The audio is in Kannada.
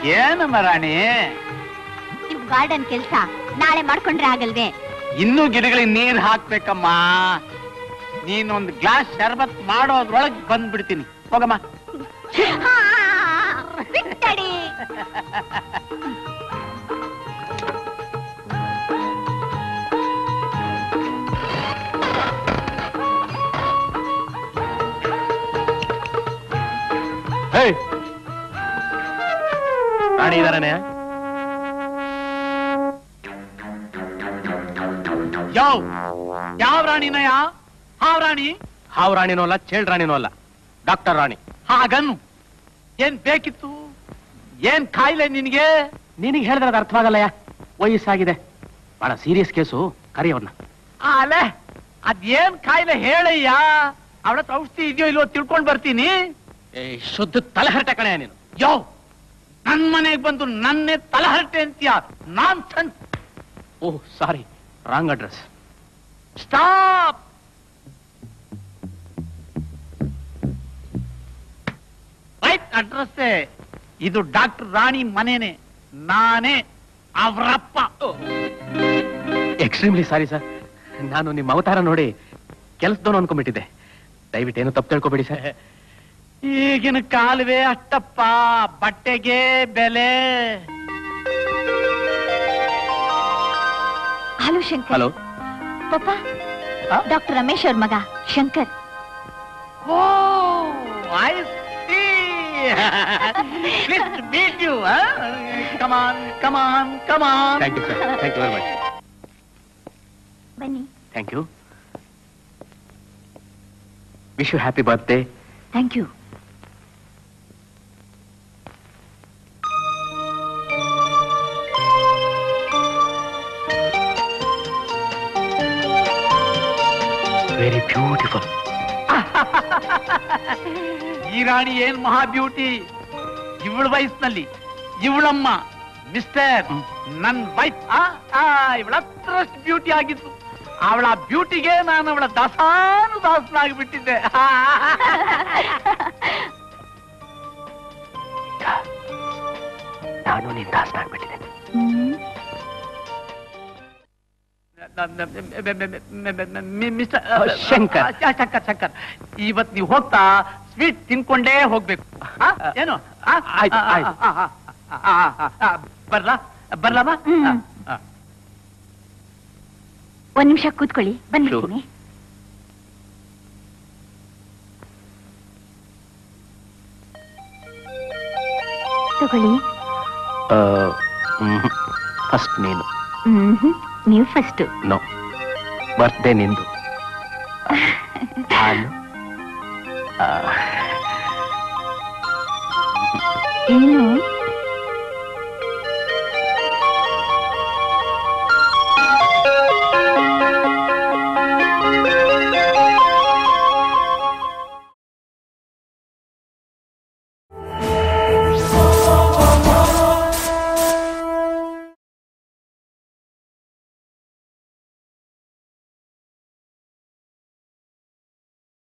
ಏನಮ್ಮ ರಾಣಿ ನಿಮ್ ಗಾರ್ಡನ್ ಕೆಲ್ಸ ನಾಳೆ ಮಾಡ್ಕೊಂಡ್ರೆ ಆಗಲ್ವೇ ಇನ್ನೂ ಗಿಡಗಳಿಗೆ ನೀರ್ ಹಾಕ್ಬೇಕಮ್ಮ ನೀನೊಂದು ಗ್ಲಾಸ್ ಶರ್ಬತ್ ಮಾಡೋದ್ರೊಳಗ್ ಬಂದ್ಬಿಡ್ತೀನಿ ಹೋಗಮ್ಮ ಹಾ, ಬಿಟ್ಟಡಿ ರಾಣಿ ಇದಾರನೆ ಯಾವ ಯಾವ ರಾಣಿನಯ ಹಾವ್ ರಾಣಿ ಹಾವ್ ರಾಣಿನೂ ಅಲ್ಲ ಚೇಳ್ ರಾಣಿನೂ ಅಲ್ಲ ಡಾಕ್ಟರ್ ರಾಣಿ ಹಾಗನ್ನು ಏನ್ ಬೇಕಿತ್ತು ಏನ್ ಕಾಯಿಲೆ ನಿನ್ಗೆ ನಿನಗೆ ಹೇಳಿದ್ರೆ ಅದು ಅರ್ಥವಾಗಲ್ಲಯ್ಯ ವಯಸ್ಸಾಗಿದೆ ಬಹಳ ಸೀರಿಯಸ್ ಕೇಸು ಕರಿಯವ್ರನ್ನ ಅಲೆ ಅದೇನ್ ಕಾಯಿಲೆ ಹೇಳಯ್ಯ ಅವಳ ಹತ್ರ ಔಷಧಿ ಇದೆಯೋ ಇಲ್ವೋ ತಿಳ್ಕೊಂಡ್ ಬರ್ತೀನಿ ಶುದ್ಧ ತಲೆಹರಟೆ ಕಣೆ ನೀನು ಯೋ ನನ್ ಮನೆಗ್ ಬಂದು ನನ್ನೇ ತಲಹರಟೆ ಅಂತೀಯ ನಾನ್ oh sorry wrong address stop right address ಇದು ಡಾಕ್ಟರ್ ರಾಣಿ ಮನೇನೆ ನಾನೇ ಅವರಪ್ಪ ಎಕ್ಸ್ಟ್ರೀಮ್ಲಿ ಸಾರಿ ಸರ್ ನಾನು ನಿಮ್ಮ ಅವತಾರ ನೋಡಿ ಕೆಲಸದವನು ಅನ್ಕೊಂಡ್ಬಿಟ್ಟಿದ್ದೆ ದಯವಿಟ್ಟು ಏನು ತಪ್ಪು ತಿಳ್ಕೊಬೇಡಿ ಸರ್ ಈಗಿನ ಕಾಲವೇ ಅಷ್ಟಪ್ಪ ಬಟ್ಟೆಗೆ ಬೆಲೆ ಹಲೋ ಶಂಕರ್ ಹಲೋ ಪಾಪ ಡಾಕ್ಟರ್ ರಮೇಶ್ ಅವ್ರ ಮಗ Shankar oh I see please meet you come on come on come on thank you sir thank you very much ಬನ್ನಿ thank you wish you happy birthday thank you very beautiful ಈ ರಾಣಿ ಏನ್ ಮಹಾ ಬ್ಯೂಟಿ ಇವಳ ವಯಸ್ಸಿನಲ್ಲಿ ಇವಳಮ್ಮ ಮಿಸ್ಟರ್ ನನ್ ವೈಫ್ ಇವಳ ಹತ್ರಷ್ಟು ಬ್ಯೂಟಿ ಆಗಿತ್ತು ಅವಳ ಬ್ಯೂಟಿಗೆ ನಾನು ಅವಳ ದಸಾನು ದಾಸನಾಗಿ ಬಿಟ್ಟಿದ್ದೆ ನಾನು ನಿನ್ನ ದಾಸನಾಗ್ಬಿಟ್ಟಿದ್ದೇನೆ ಮಿಸ್ಟರ್ ಶಂಕರ್. ಶಂಕರ್ ಶಂಕರ್ ಇವತ್ ನೀವು ಹೋಗ್ತಾ ಸ್ವೀಟ್ ತಿನ್ಕೊಂಡೇ ಹೋಗ್ಬೇಕು ಆ? ಏನು ಆ? ಆಯ್ತು, ಆ, ಆ, ಆಯ್ತು. ಆ, ಆ, ಆ, ಆ, ಆ, ಬರ್ಲಾ ಬರ್ಲಮ್ಮ ಹ್ಮ್. ಆ, ಆ. ಒಂದ್ ನಿಮಿಷ ಕೂತ್ಕೊಳ್ಳಿ ಬಂದ್ಬಿಡ್ತೀನಿ ತಗೊಳ್ಳಿ ಫಸ್ಟ್ ನೀನು ಹ್ಮ್ ನೀವು ಫಸ್ಟ್ ನೋ ಬರ್ತ್ಡೇ ನಿಂದು ಹಾಲು ಆ, ಏನು